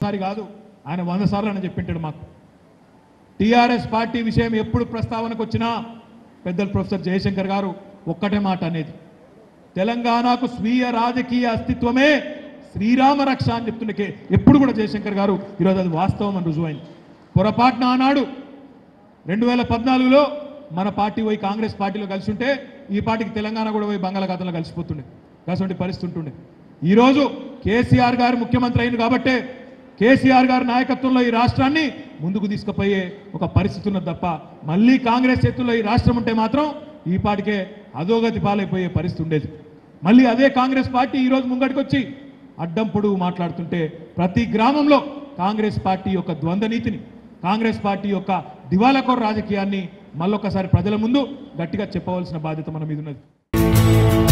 ఒక్కసారి కాదు ఆయన వంద సార్లు అని చెప్పింటాడు మాకు టీఆర్ఎస్ పార్టీ విషయం ఎప్పుడు ప్రస్తావనకు వచ్చినా పెద్దలు ప్రొఫెసర్ జయశంకర్ గారు ఒక్కటే మాట అనేది తెలంగాణకు స్వీయ రాజకీయ అస్తిత్వమే శ్రీరామ రక్ష అని చెప్తుండే ఎప్పుడు కూడా జయశంకర్ గారు ఈరోజు అది వాస్తవం అని రుజువైంది పొరపాటున ఆనాడు రెండు వేల పద్నాలుగులో మన పార్టీ పోయి కాంగ్రెస్ పార్టీలో కలిసి ఉంటే ఈ పార్టీకి తెలంగాణ కూడా పోయి బంగాళాఖాతంలో కలిసిపోతుండే అటువంటి పరిస్థితి ఉంటుండే ఈరోజు కేసీఆర్ గారు ముఖ్యమంత్రి అయింది కాబట్టే కేసీఆర్ గారి నాయకత్వంలో ఈ రాష్ట్రాన్ని ముందుకు తీసుకుపోయే ఒక పరిస్థితి ఉన్నది తప్ప మళ్ళీ కాంగ్రెస్ చేతుల్లో ఈ రాష్ట్రం ఉంటే మాత్రం ఈ పాటికే అధోగతి పాలైపోయే పరిస్థితి ఉండేది మళ్ళీ అదే కాంగ్రెస్ పార్టీ ఈరోజు ముంగటికి వచ్చి అడ్డం పొడుగు మాట్లాడుతుంటే ప్రతి గ్రామంలో కాంగ్రెస్ పార్టీ యొక్క ద్వంద్వ నీతిని కాంగ్రెస్ పార్టీ యొక్క దివాలకోర రాజకీయాన్ని మళ్ళొక్కసారి ప్రజల ముందు గట్టిగా చెప్పవలసిన బాధ్యత మన మీద ఉన్నది